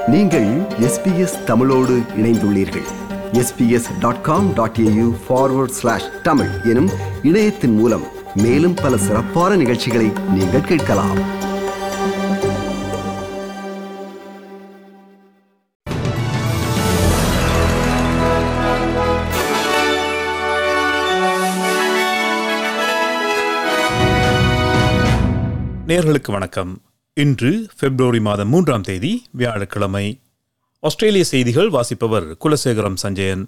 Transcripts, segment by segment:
நீங்கள் எஸ்பிஎஸ் தமிழோடு இணைந்துள்ளீர்கள் SBS dot com dot AU forward slash Tamil எனும் இணையத்தின் மூலம் மேலும் பல சிறப்பான நிகழ்ச்சிகளை நீங்கள் கேட்கலாம் நேர்களுக்கு வணக்கம் இன்று பிப்ரவரி மாதம் மூன்றாம் தேதி வியாழக்கிழமை ஆஸ்திரேலிய செய்திகள் வாசிப்பவர் குலசேகரம் சஞ்சயன்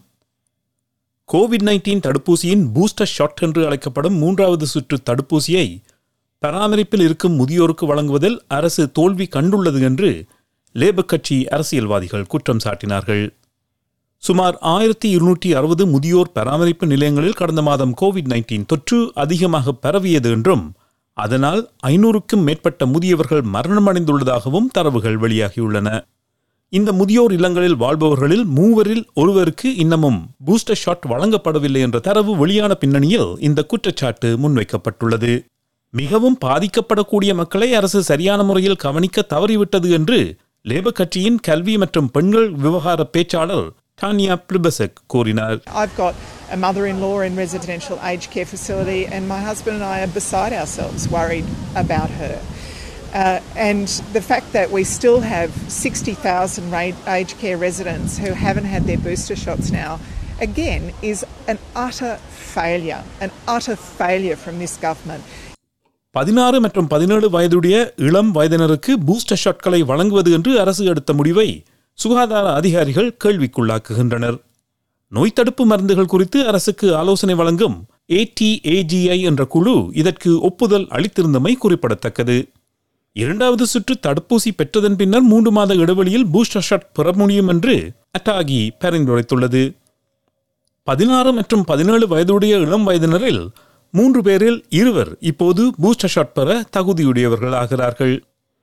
கோவிட் நைன்டீன் தடுப்பூசியின் பூஸ்டர் ஷாட் என்று அழைக்கப்படும் மூன்றாவது சுற்று தடுப்பூசியை பராமரிப்பில் இருக்கும் முதியோருக்கு வழங்குவதில் அரசு தோல்வி கண்டுள்ளது என்று லேபர் கட்சி அரசியல்வாதிகள் குற்றம் சாட்டினார்கள் சுமார் ஆயிரத்தி இருநூற்றி அறுபது முதியோர் பராமரிப்பு நிலையங்களில் கடந்த மாதம் கோவிட் நைன்டீன் தொற்று அதிகமாக பரவியது என்றும் அதனால் ஐநூறுக்கும் மேற்பட்ட முதியவர்கள் மரணமடைந்துள்ளதாகவும் தரவுகள் வெளியாகியுள்ளன இந்த முதியோர் இல்லங்களில் வாழ்பவர்களில் மூவரில் ஒருவருக்கு இன்னமும் பூஸ்டர் ஷாட் வழங்கப்படவில்லை என்ற தரவு வெளியான பின்னணியில் இந்த குற்றச்சாட்டு முன்வைக்கப்பட்டுள்ளது மிகவும் பாதிக்கப்படக்கூடிய மக்களை அரசு சரியான முறையில் கவனிக்க தவறிவிட்டது என்று லேபர் கட்சியின் கல்வி மற்றும் பெண்கள் விவகார பேச்சாளர் டானியா பிளிபசக் கூறினார் I've got a mother in law in residential aged care facility, and my husband and I are beside ourselves worried about her. Uh, and the fact that we still have 60,000 ra- aged care residents who haven't had their booster shots now, again, is an utter failure, an utter failure from this government. பதினாறு மற்றும் பதினேழு வயதுடைய இளம் வயதினருக்கு booster ஷாட்களை வழங்குவது என்று அரசு எடுத்த முடிவை சுகாதார அதிகாரிகள் கேள்விக்குள்ளாக்குகின்றனர் நோய் தடுப்பு மருந்துகள் குறித்து அரசுக்கு ஆலோசனை வழங்கும் ஏடிஏஜிஐ என்ற குழு இதற்கு ஒப்புதல் அளித்திருந்தமை குறிப்பிடத்தக்கது இரண்டாவது சுற்று தடுப்பூசி பெற்றதன் பின்னர் மூன்று மாத இடைவெளியில் பூஸ்டர் ஷாட் பெற முடியும் என்று அட்டாகி பரிந்துரைத்துள்ளது பதினாறு மற்றும் பதினேழு வயதுடைய இளம் வயதினரில் மூன்று பேரில் இருவர் இப்போது பூஸ்டர் ஷாட் பெற தகுதியுடையவர்கள் ஆகிறார்கள்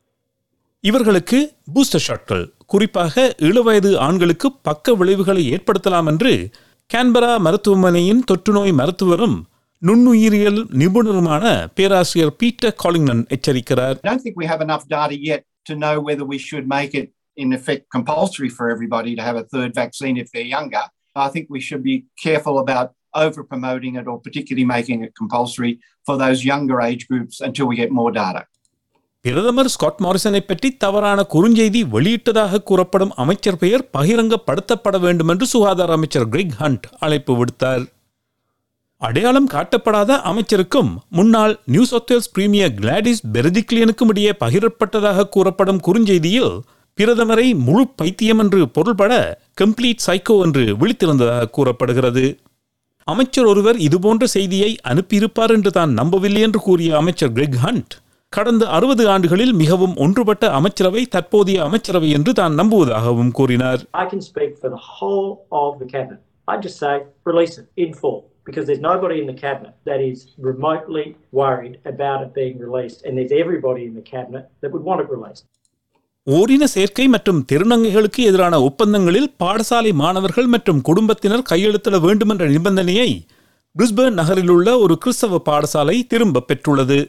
இவர்களுக்கு பூஸ்டர் ஷாட்கள் குறிப்பாக இளவயது ஆண்களுக்கு பக்க விளைவுகளை ஏற்படுத்தலாம் என்று கேன்பரா மருத்துவமனையின் தொற்றுநோய் மருத்துவரும் நுண்ணுயிரியல் நிபுணருமான பேராசிரியர் பீட்டர் காலிங்டன் எச்சரிக்கிறார் I don't think we have enough data yet to know whether we should make it, in effect, compulsory for everybody to have a third vaccine if they're younger. I think we should be careful about over promoting it or particularly making it compulsory for those younger age groups until we get more data. பிரதமர் Scott மாரிசனை பற்றி தவறான குறுஞ்செய்தி வெளியிட்டதாக கூறப்படும் அமைச்சர் பெயர் பகிரங்கப்படுத்தப்பட வேண்டும் என்று சுகாதார அமைச்சர் கிரிக் ஹண்ட் அழைப்பு விடுத்தார் அடையாளம் காட்டப்படாத அமைச்சருக்கும் முன்னாள் New South Wales premier Gladys பெர்ஜிக்லியனுக்கும் இடையே பகிரப்பட்டதாக கூறப்படும் குறுஞ்செய்தியில் பிரதமரை முழு பைத்தியம் என்று பொருள்பட கம்ப்ளீட் சைக்கோ என்று விழித்திருந்ததாக கூறப்படுகிறது அமைச்சர் ஒருவர் இதுபோன்ற செய்தியை அனுப்பியிருப்பார் என்று தான் நம்பவில்லை என்று கூறிய அமைச்சர் கிரெக் ஹண்ட் கடந்த அறுபது ஆண்டுகளில் மிகவும் ஒன்றுபட்ட அமைச்சரவை தற்போதைய அமைச்சரவை என்று தான் நம்புவதாகவும் கூறினார் I can speak for the whole of the cabinet. I just say release it in full because there's nobody in the cabinet that is remotely worried about it being released, and there's everybody in the cabinet that would want it released. ஓரின சேர்க்கை மற்றும் திருநங்கைகளுக்கு எதிரான ஒப்பந்தங்களில் பாடசாலை மாணவர்கள் மற்றும் குடும்பத்தினர் கையெழுத்திட வேண்டுமென்ற நிபந்தனையை பிரிஸ்பர்ன் நகரில் உள்ள ஒரு கிறிஸ்தவ பாடசாலை திரும்பப் பெற்றுள்ளது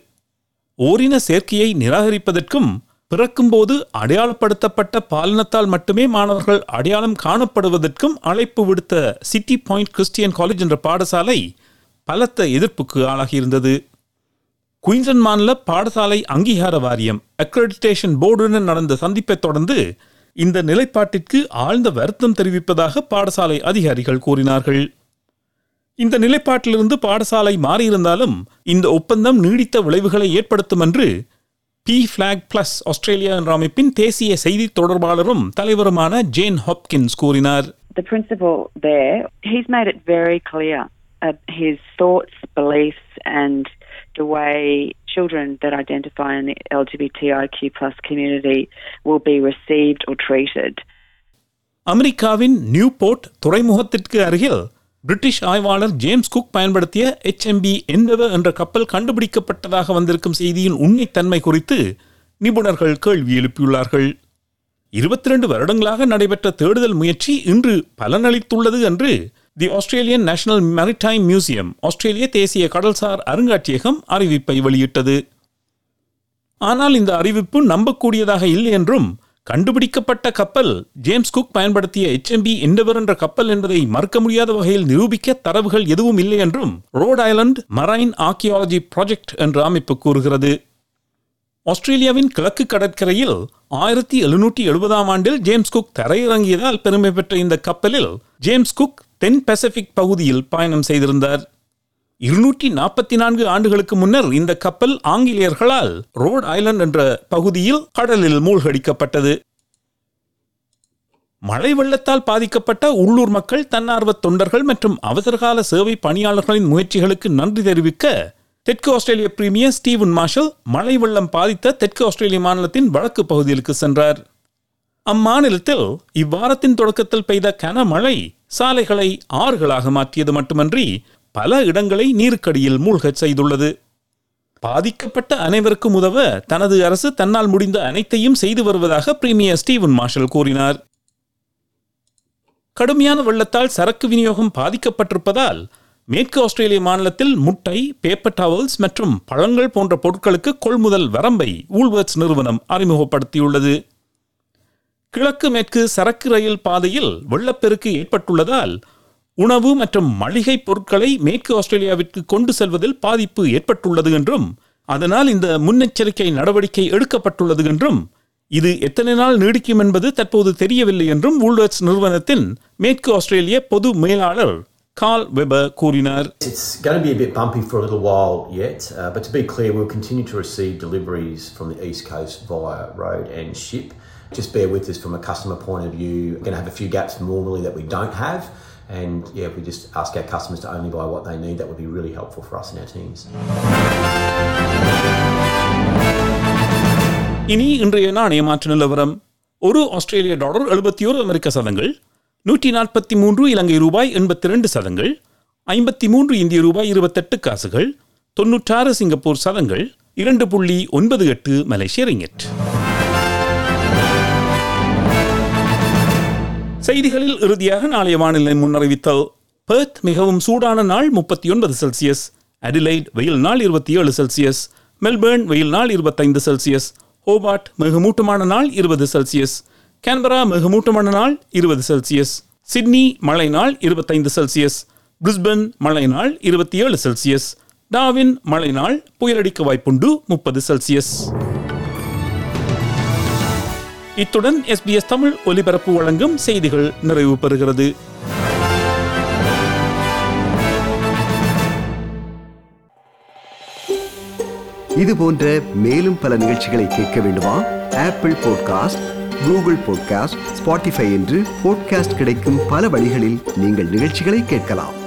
ஓரின சேர்க்கையை நிராகரிப்பதற்கும் பிறக்கும்போது அடையாளப்படுத்தப்பட்ட பாலினத்தால் மட்டுமே மாணவர்கள் அடையாளம் காணப்படுவதற்கும் அழைப்பு விடுத்த சிட்டி பாயிண்ட் கிறிஸ்டியன் காலேஜ் என்ற பாடசாலை பலத்த எதிர்ப்புக்கு ஆளாகியிருந்தது குயின்சன் மாநில பாடசாலை அங்கீகார வாரியம் அக்ரெடிடேஷன் போர்டுடன் நடந்த சந்திப்பைத் தொடர்ந்து இந்த நிலைப்பாட்டிற்கு ஆழ்ந்த வருத்தம் தெரிவிப்பதாக பாடசாலை அதிகாரிகள் கூறினார்கள் இந்த நிலைப்பாட்டிலிருந்து பாடசாலை மாறியிருந்தாலும் இந்த ஒப்பந்தம் நீடித்த விளைவுகளை ஏற்படுத்தும் என்று பி ஃபிளாக் பிளஸ் ஆஸ்திரேலியா என்ற அமைப்பின் தேசிய செய்தி தொடர்பாளரும் தலைவருமான ஜேன் ஹாப்கின்ஸ் கூறினார் the principal there, he's made it very clear uh, his thoughts, beliefs, and the way children that identify in the LGBTIQ plus community will be received or treated. அமெரிக்காவின் Newport துறைமுகத்திற்கு அருகில் British ஆய்வாளர் James Cook பயன்படுத்திய HMB Endeavour என்ற கப்பல் கண்டுபிடிக்கப்பட்டதாக வந்திருக்கும் செய்தியின் உண்மைத்தன்மை குறித்து நிபுணர்கள் கேள்வி எழுப்பியுள்ளார்கள் இருபத்தி ரெண்டு வருடங்களாக நடைபெற்ற தேடுதல் முயற்சி இன்று பலனளித்துள்ளது என்று the Australian National Maritime Museum Australia தேசிய கடல்சார் அருங்காட்சியகம் அறிவிப்பை வெளியிட்டது ஆனால் இந்த அறிவிப்பு நம்பக்கூடியதாக இல்லை என்றும் கண்டுபிடிக்கப்பட்ட கப்பல் ஜேம்ஸ் குக் பயன்படுத்திய HMB எண்டவர் என்ற கப்பல் என்பதை மறுக்க முடியாத வகையில் நிரூபிக்க தரவுகள் எதுவும் இல்லை என்றும் Rhode Island Marine Archaeology Project என்ற அமைப்பு கூறுகிறது ஆஸ்திரேலியாவின் கிழக்கு கடற்கரையில் ஆயிரத்தி எழுநூற்றி எழுபதாம் ஆண்டில் ஜேம்ஸ் குக் தரையிறங்கியதால் பெருமை பெற்ற இந்த கப்பலில் ஜேம்ஸ் குக் தென் பசிபிக் பகுதியில் பயணம் செய்திருந்தார் இருநூற்றி நாற்பத்தி நான்கு ஆண்டுகளுக்கு முன்னர் இந்த கப்பல் ஆங்கிலேயர்களால் ரோட் ஐலண்ட் என்ற பகுதியில் கடலில் மூழ்கடிக்கப்பட்டது மழை வெள்ளத்தால் பாதிக்கப்பட்ட உள்ளூர் மக்கள் தன்னார்வ தொண்டர்கள் மற்றும் அவசரகால சேவை பணியாளர்களின் முயற்சிகளுக்கு நன்றி தெரிவிக்க தெற்கு ஆஸ்திரேலிய பிரீமியர் ஸ்டீவன் மார்ஷல் மழை வெள்ளம் பாதித்த தெற்கு ஆஸ்திரேலிய மாநிலத்தின் வடக்கு பகுதிகளுக்கு சென்றார் அம்மாநிலத்தில் இவ்வாரத்தின் தொடக்கத்தில் பெய்த கனமழை சாலைகளை ஆறுகளாக மாற்றியது மட்டுமன்றி பல இடங்களை நீருக்கடியில் மூழ்கச் செய்துள்ளது பாதிக்கப்பட்ட அனைவருக்கும் உதவ தனது அரசு தன்னால் முடிந்த அனைத்தையும் செய்து வருவதாக பிரீமியர் ஸ்டீவன் மார்ஷல் கூறினார் கடுமையான வெள்ளத்தால் சரக்கு விநியோகம் பாதிக்கப்பட்டிருப்பதால் மேற்கு ஆஸ்திரேலிய மாநிலத்தில் முட்டை பேப்பர் டவல்ஸ் மற்றும் பழங்கள் போன்ற பொருட்களுக்கு கொள்முதல் வரம்பை ஊல்வர்ட்ஸ் நிறுவனம் அறிமுகப்படுத்தியுள்ளது கிழக்கு மேற்கு சரக்கு ரயில் பாதையில் வெள்ளப்பெருக்கு ஏற்பட்டுள்ளதால் உணவு மற்றும் மளிகை பொருட்களை மேற்கு ஆஸ்திரேலியாவிற்கு கொண்டு செல்வதில் பாதிப்பு ஏற்பட்டுள்ளது என்றும் அதனால் இந்த முன்னெச்சரிக்கை நடவடிக்கை எடுக்கப்பட்டுள்ளது என்றும் இது எத்தனை நாள் நீடிக்கும் என்பது தற்போது தெரியவில்லை என்றும் வூல்வர்ட்ஸ் நிறுவனத்தின் மேற்கு ஆஸ்திரேலிய பொது மேலாளர் கால் வெபர் கூறினார் It's going to be a bit bumpy for a little while yet, uh, but to be clear, we'll continue to receive deliveries from the East Coast via road and ship. Just bear with us from a customer point of view. We're going to have a few gaps normally that we don't have. And yeah, if we just ask our customers to only buy what they need, that would be really helpful for us and our teams. இனி இன்றைய நாணய மாற்று நிலவரம் ஒரு ஆஸ்திரேலிய dollar எழுபத்தி ஒரு அமெரிக்க சதங்கள் நூற்றி நாற்பத்தி மூன்று இலங்கை ரூபாய் எண்பத்தி ரெண்டு சதங்கள் ஐம்பத்தி மூன்று இந்திய ரூபாய் இருபத்தெட்டு காசுகள் தொன்னூற்றாறு சிங்கப்பூர் சதங்கள் இரண்டு புள்ளி ஒன்பது எட்டு மலேசிய ரிங்கெட் செய்திகளில் இறுதியாக நாளைய வானிலை முன்னறிவித்தல் பெர்த் மிகவும் சூடான நாள் முப்பத்தி ஒன்பது செல்சியஸ் அடிலைட் வெயில் நாள் இருபத்தி ஏழு செல்சியஸ் மெல்பேர்ன் வெயில் நாள் இருபத்தைந்து செல்சியஸ் ஹோபார்ட் மிகமூட்டமான நாள் இருபது செல்சியஸ் கேன்பரா மிகமூட்டமான நாள் இருபது செல்சியஸ் சிட்னி மழை நாள் இருபத்தைந்து செல்சியஸ் பிரிஸ்பன் மழை நாள் இருபத்தி ஏழு செல்சியஸ் டாவின் மழை நாள் புயலடிக்க வாய்ப்புண்டு முப்பது செல்சியஸ் இத்துடன் எஸ்பிஎஸ் தமிழ் ஒலிபரப்பு வழங்கும் செய்திகள் நிறைவு பெறுகிறது இது போன்ற மேலும் பல நிகழ்ச்சிகளை கேட்க வேண்டுமா Apple podcast Google podcast Spotify என்று பாட்காஸ்ட் கிடைக்கும் பல வழிகளில் நீங்கள் நிகழ்ச்சிகளை கேட்கலாம்